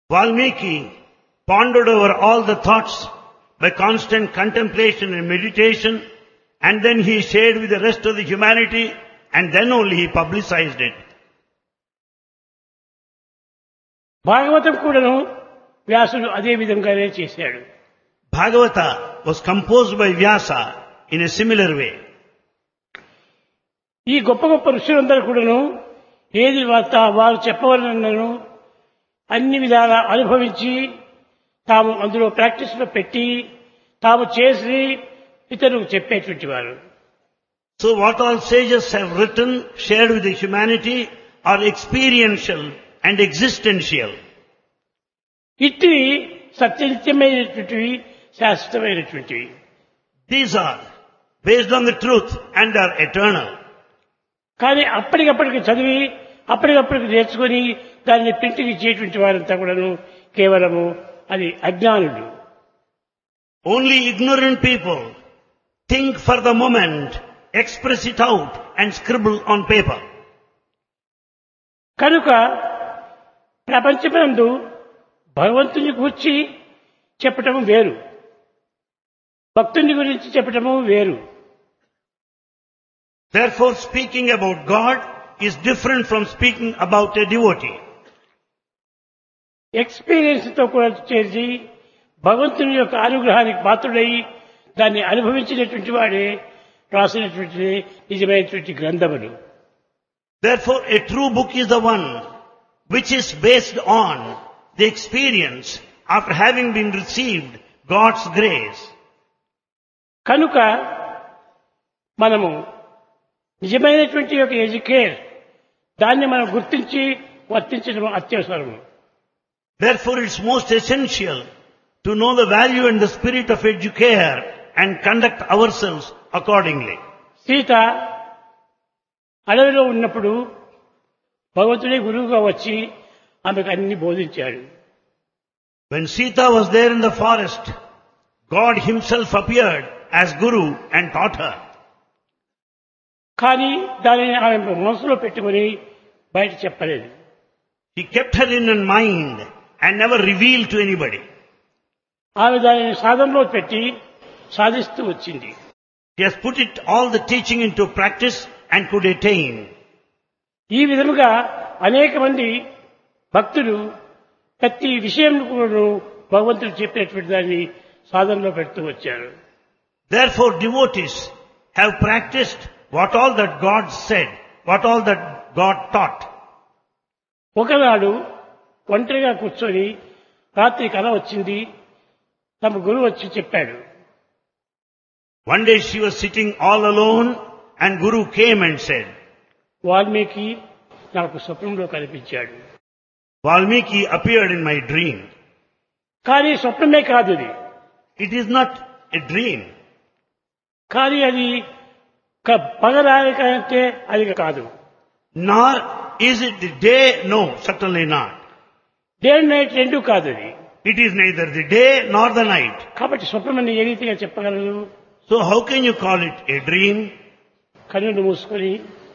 Valmiki pondered over all the thoughts by constant contemplation and meditation and then he shared with the rest of the humanity and then only he publicized it. Bhagavatam కూడాను వ్యాసుడు అదే విధంగానే చేశాడు Bhagavata was composed by Vyasa in a similar way. ఈ గొప్ప గొప్ప ఋషులందరూ కూడాను ఏది వార్త వారు చెప్పవలనను అన్ని విధాల అనుభవించి తాము అందులో ప్రాక్టీస్లో పెట్టి తాము చేసి ఇతరులకు చెప్పేటువంటి వారు So what all sages have written, shared with the humanity are experiential and existential. ఇట్టి సత్యనిత్యమైనటువంటివి శాశ్వతమైనటువంటివి These are based on the truth and are eternal. కానీ అప్పటికప్పటికి చదివి అప్పటికప్పటికి నేర్చుకొని దాన్ని ప్రింటింగ్ ఇచ్చేటువంటి వారంతా కూడాను కేవలము అది అజ్ఞానులు Only ignorant people think for the moment, express it out and scribble on paper. కనుక ప్రపంచమందు భగవంతుని గురించి చెప్పటము వేరు భక్తుని గురించి చెప్పటము వేరు Therefore speaking about God is different from speaking about a devotee. Experience తో కూడా చేసి భగవంతుని యొక్క అనుగ్రహానికి పాత్రుడై దాన్ని అనుభవించినటువంటి వాడే రాసినటువంటి నిజమైనటువంటి గ్రంథములు Therefore a true book is the one which is based on the experience after having been received God's grace. కనుక మనము నిజమైనటువంటి యొక్క ఎడ్యుకేర్ దాన్ని మనం గుర్తించి వర్తించడం అత్యవసరము Therefore it's most essential to know the value and the spirit of educare and conduct ourselves accordingly. Sita అడవిలో ఉన్నప్పుడు భగవంతుడే గురువుగా వచ్చి ఆమెకు అన్ని బోధించాడు When Sita was there in the forest, God himself appeared as Guru and taught her. కానీ దానిని ఆమె మనసులో పెట్టుకుని బయట చెప్పలేదు He kept her in her mind and never revealed to anybody. ఆమె దానిని సాధనలో పెట్టి సాధిస్తూ వచ్చింది He has put it all the teaching into practice and could attain. ఈ విధముగా అనేక మంది భక్తులు ప్రతి విషయం కూడా భగవంతుడు చెప్పినటువంటి దాన్ని సాధనలో పెడుతూ వచ్చారు Therefore devotees have practiced what all that God said, what all that God taught. ఒకనాడు ఒంటరిగా కూర్చొని రాత్రి కల వచ్చింది తమ గురువు వచ్చి చెప్పాడు One day she was sitting all alone and Guru came and said, Valmiki నాకు స్వప్నంలో కనిపించాడు Valmiki appeared in my dream. కానీ స్వప్నమే కాదు అది It is not a dream. కానీ అది క- పగరానికంటే అది కాదు Nor is it the day, no, certainly not. Day and night రెండు కాదు అది It is neither the day nor the night. కాబట్టి స్వప్నమని ఏ రీతిగా చెప్పగలరు So how can you call it a dream? కన్నులు మూసుకొని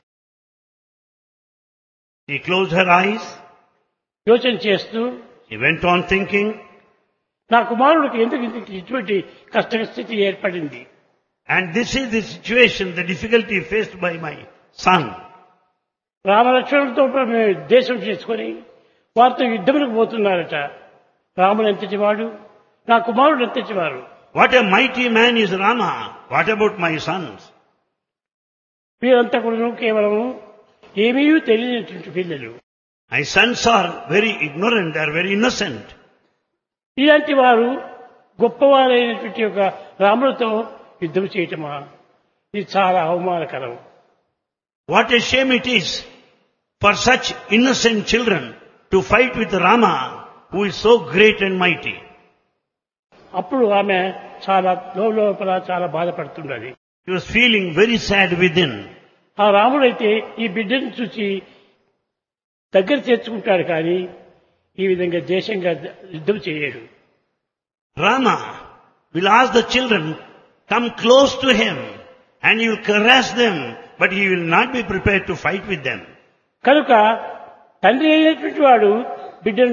She closed her eyes. యోచన చేస్తూ She went on thinking. నా కుమారుడికి ఎందుకు ఇంత ఇటువంటి కష్ట స్థితి ఏర్పడింది And this is the situation, the difficulty faced by my son. రామలక్ష్మణులతో మేము దేశం చేసుకొని వారితో యుద్ధములకు పోతున్నారట రాముడు ఎంతటి వాడు నా కుమారుడు ఎంతటి వాడు What a mighty man is Rama. What about my sons? వీరంతా కూడా కేవలము ఏమీ తెలియనటువంటి పిల్లలు My sons are very ignorant, they are very innocent. ఇలాంటి వారు గొప్పవారైనటువంటి యొక్క రాములతో యుద్ధం చేయటమా ఇది చాలా అవమానకరం What a shame it is for such innocent children to fight with Rama who is so great and mighty. అప్పుడు ఆమె చాలా లోపల చాలా బాధపడుతున్నది He was feeling very sad within. ఆ రాముడైతే ఈ బిడ్డను చూసి దగ్గర చేర్చుకుంటాడు కానీ ఈ విధంగా దేశంగా యుద్ధం చేయడు Rama will ask the children, come close to him and he will caress them, but he will not be prepared to fight with them. కనుక తండ్రి అయినటువంటి వాడు బిడ్డను